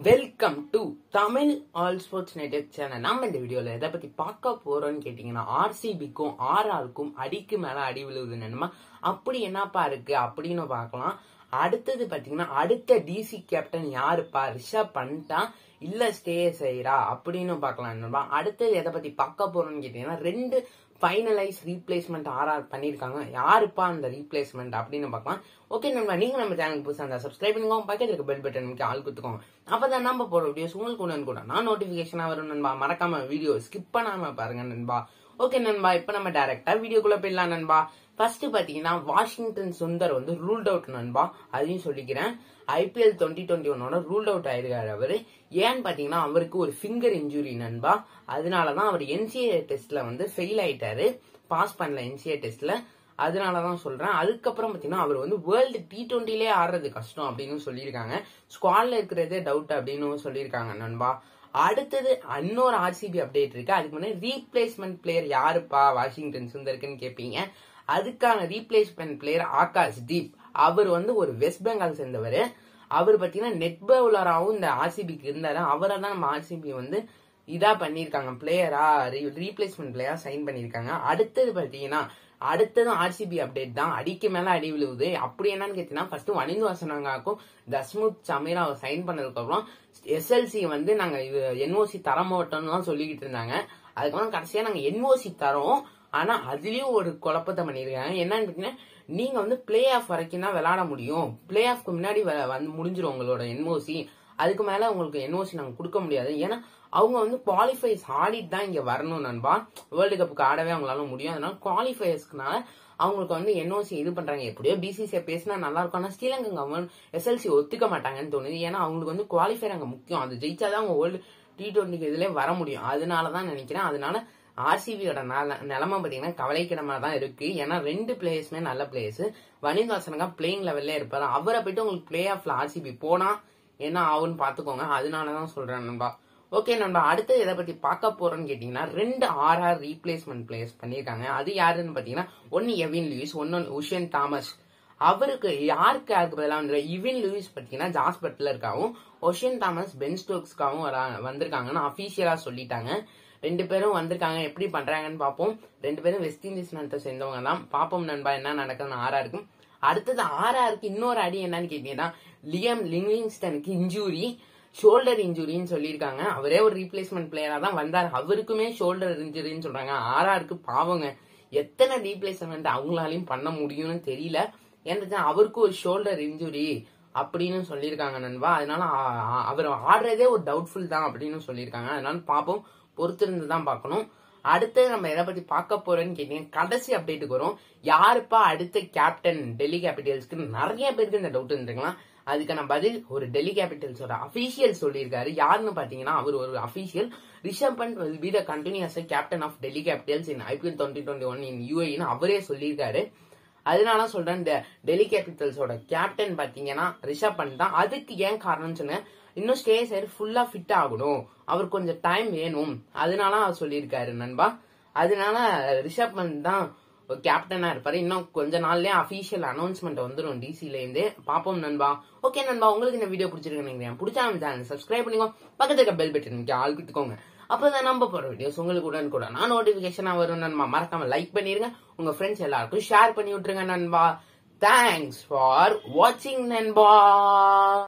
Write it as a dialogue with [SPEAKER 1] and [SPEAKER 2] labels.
[SPEAKER 1] welcome to Tamil all sports network channel நம்ம இந்த வீடியோல எதை பத்தி பார்க்க போறோம்னு கேட்டீங்கன்னா ஆர்சிபிக்கும் ஆர்ஆருக்கும் அடிக்கு மேல அடி விழுவுது நண்பா அப்படி என்னப்பா இருக்கு அப்படின்னு பார்க்கலாம் அடுத்தது பாத்தீங்கன்னா அடுத்த டிசி கேப்டன் யாருப்பா ரிஷப் பண்ணிட்டா இல்ல ஸ்டே செய்யறா அப்படின்னு பார்க்கலாம் நண்பா அடுத்தது எதை பத்தி பார்க்க போறோம்னு கேட்டீங்கன்னா ரெண்டு ஃபைனலைஸ் ரீப்ளேஸ்மெண்ட் ஆர்ஆர் பண்ணிருக்காங்க யாருப்பா அந்த ரீப்ளேஸ்மெண்ட் அப்படின்னு பார்க்கலாம் ஓகே நண்பா நீங்க நம்ம சேனலுக்கு புதுசாக இருந்தா சப்ஸ்கிரைப் பண்ணிக்கோங்க பக்கத்துல இருக்க பெல் பட்டன் ஆள் குத்துக்கோங்க அப்பதான் நம்ம போற வீடியோஸ் உங்களுக்கு உடனே கூட நான் நோட்டிபிகேஷனா வரும் நண்பா மறக்காம வீடியோ ஸ்கிப் பண்ணாம பாருங்க நண்பா ஓகே நண்பா இப்ப நம்ம டைரக்டா வீடியோக்குள்ள போயிடலாம் நண்பா ஃபர்ஸ்ட் பாத்தீங்கன்னா வாஷிங்டன் சுந்தர் வந்து ரூல்ட் அவுட் நண்பா அதையும் சொல்லிக்கிறேன் ஐபிஎல் டுவெண்ட்டி டுவெண்ட்டி ஒன்னோட ரூல்ட் அவுட் ஆயிருக்காரு அவரு ஏன்னு பாத்தீங்கன்னா அவருக்கு ஒரு ஃபிங்கர் இன்ஜுரி நண்பா அதனாலதான் அவர் என்சிஏ டெஸ்ட்ல வந்து ஃபெயில் ஆயிட்டாரு பாஸ் பண்ணல என்சிஏ டெஸ்ட்ல அதனாலதான் சொல்றேன் அதுக்கப்புறம் பாத்தீங்கன்னா அவர் வந்து வேர்ல்டு டி டுவெண்ட்டிலே ஆடுறது கஷ்டம் அப்படின்னு சொல்லியிருக்காங்க ஸ்குவாட்ல இருக்கிறதே டவுட் அப்படின்னு சொல்லியிருக்காங்க நண்பா அடுத்தது இன்னொரு ஆர்சிபி அப்டேட் இருக்கு அதுக்கு முன்னாடி ரீப்ளேஸ்மெண்ட் பிளேயர் யாருப்பா வாஷிங்டன் சுந்தருக்குன்னு கேட்பீங்க அதுக்கான ரீப்ளேஸ்மெண்ட் பிளேயர் ஆகாஷ் தீப் அவர் வந்து ஒரு வெஸ்ட் பெங்கால் சேர்ந்தவர் அவர் பாத்தீங்கன்னா நெட் பவுலராகவும் இந்த ஆர்சிபிக்கு இருந்தாரு அவரை தான் நம்ம ஆர்சிபி வந்து இதா பண்ணிருக்காங்க பிளேயரா ரீப்ளேஸ்மெண்ட் பிளேயரா சைன் பண்ணிருக்காங்க அடுத்தது பாத்தீங்கன்னா அடுத்தது ஆர்சிபி அப்டேட் தான் அடிக்கு மேல அடி விழுவுது அப்படி என்னன்னு கேட்டீங்கன்னா ஃபர்ஸ்ட் வனிந்து வாசனாங்காக்கும் தஸ்முத் சமீரா சைன் பண்ணதுக்கு அப்புறம் எஸ்எல்சி வந்து நாங்க என்ஓசி தர மாட்டோம்னு தான் சொல்லிக்கிட்டு இருந்தாங்க அதுக்கப்புறம் கடைசியா நாங்க என்ஓசி தரோம் ஆனா அதுலயும் ஒரு குழப்பத்தை பண்ணிருக்காங்க என்னன்னு கேட்டீங்கன்னா நீங்க வந்து பிளே ஆஃப் வரைக்கும் தான் விளையாட முடியும் பிளே ஆஃப்க்கு முன்னாடி வந்து முடிஞ்சிரும் உங்களோட என்ஓசி அதுக்கு மேல உங்களுக்கு என்ஓசி நாங்க கொடுக்க முடியாது ஏன்னா அவங்க வந்து குவாலிஃபைஸ் ஆடிட்டு தான் இங்க வரணும் நண்பா வேர்ல்டு கப்புக்கு ஆடவே அவங்களால முடியும் அதனால குவாலிஃபயர்ஸ்க்குனால அவங்களுக்கு வந்து என்ஓசி இது பண்றாங்க எப்படியோ பிசிசிஐ பேசினா நல்லா இருக்கும் ஆனா ஸ்ரீலங்கா கவர்மெண்ட் எஸ்எல்சி ஒத்துக்க மாட்டாங்கன்னு தோணுது ஏன்னா அவங்களுக்கு வந்து குவாலிஃபயர் அங்க முக்கியம் அது ஜெயிச்சாதான் அவங்க வேர்ல்டு டி டுவெண்ட்டிக்கு இதுல வர முடியும் அதனாலதான் நினைக்கிறேன் அதனால ஆர்சிபியோட நிலைமை பாத்தீங்கன்னா கவலைக்கிடமா தான் இருக்கு ஏன்னா ரெண்டு பிளேயர்ஸுமே நல்ல பிளேயர்ஸ் வனிதாசனகா பிளேயிங் லெவல்ல இருப்பாரு அவரை போயிட்டு உங்களுக்கு பிளே ஆஃப்ல ஆர்சிபி போனா என்ன ஆகும்னு பாத்துக்கோங்க அதனாலதான் சொல்றேன் நண்பா ஓகே நண்பா அடுத்து எதை பத்தி பார்க்க போறோம்னு கேட்டீங்கன்னா ரெண்டு ஆர்ஆர் ரீப்ளேஸ்மெண்ட் பிளேயர்ஸ் பண்ணிருக்காங்க அது யாருன்னு பாத்தீங்கன்னா ஒன்னு எவின் லூயிஸ் ஒன்னு உஷன் தாமஸ் அவருக்கு யாருக்கு யாருக்கு பதிலாக வந்து இவின் லூயிஸ் பாத்தீங்கன்னா ஜாஸ் பட்லருக்காகவும் ஒஷன் தாமஸ் பென் ஸ்டோக்ஸ்க்காகவும் வந்திருக்காங்கன்னு அபிஷியலா சொல்லிட்டாங்க ரெண்டு பேரும் வந்திருக்காங்க எப்படி பண்றாங்கன்னு பார்ப்போம் ரெண்டு பேரும் வெஸ்ட் இண்டீஸ் நாட்டை சேர்ந்தவங்க தான் பாப்போம் நண்பா என்ன நடக்குதுன்னு ஆறா இருக்கும் அடுத்தது ஆறாருக்கு இன்னொரு அடி என்னன்னு கேட்டீங்கன்னா லியம் லிவிங்ஸ்டனுக்கு இன்ஜூரி ஷோல்டர் இன்ஜுரின்னு சொல்லியிருக்காங்க அவரே ஒரு ரீப்ளேஸ்மெண்ட் பிளேயரா தான் வந்தார் அவருக்குமே ஷோல்டர் இன்ஜுரின்னு சொல்றாங்க ஆறாருக்கு பாவங்க எத்தனை ரீப்ளேஸ்மெண்ட் அவங்களாலையும் பண்ண முடியும்னு தெரியல ஏன்னா அவருக்கு ஒரு ஷோல்டர் இன்ஜுரி அப்படின்னு சொல்லியிருக்காங்க நண்பா அதனால அவர் ஆடுறதே ஒரு டவுட்ஃபுல் தான் அப்படின்னு சொல்லியிருக்காங்க அதனால பார்ப்போம் பொறுத்திருந்து தான் பார்க்கணும் அடுத்து நம்ம எதை பத்தி பார்க்க போறோம்னு கேட்டீங்க கடைசி அப்டேட்டுக்கு வரும் யாருப்பா அடுத்த கேப்டன் டெல்லி கேபிட்டல்ஸ்க்கு நிறைய பேருக்கு இந்த டவுட் இருந்துருக்கலாம் அதுக்கான பதில் ஒரு டெல்லி கேபிட்டல்ஸோட அபிஷியல் சொல்லியிருக்காரு யாருன்னு பாத்தீங்கன்னா அவர் ஒரு official Rishabh Pant will be the continues captain of Delhi Capitals in IPL twenty twenty one in யூஏன்னு அவரே சொல்லியிருக்காரு அதனால சொல்றேன் இந்த டெல்லி கேபிட்டல்ஸோட கேப்டன் பாத்தீங்கன்னா ரிஷப் பண்ட் தான் அதுக்கு ஏன் காரணம்னு சொன்னேன் இன்னும் ஸ்டே சைடு ஃபுல்லா ஃபிட் ஆகணும் அவர் கொஞ்சம் டைம் வேணும் அதனால அவர் சொல்லியிருக்காரு நண்பா அதனால ரிஷப் பண்ட் தான் கேப்டனா இருப்பாரு இன்னும் கொஞ்ச நாள்லயே அபிஷியல் அனௌன்ஸ்மெண்ட் வந்துடும் டிசில இருந்து பாப்போம் நண்பா ஓகே நண்பா உங்களுக்கு இந்த வீடியோ பிடிச்சிருக்கு நினைக்கிறேன் பிடிச்சா நம்ம சேனல் சப்ஸ்கிரைப் பண்ணிக்கோ பக்கத்துல இருக்க பெல் பட்டன் ஆள் கொடுத்துக்கோங்க அப்பதான் நம்ம போற வீடியோஸ் உங்களுக்கு உடன் கூட நான் நோட்டிபிகேஷனா வரும் நண்பா மறக்காம லைக் பண்ணிருங்க உங்க ஃப்ரெண்ட்ஸ் எல்லாருக்கும் ஷேர் பண்ணி விட்டுருங்க நண்பா தேங்க்ஸ் ஃபார் வாட்சிங் நண்பா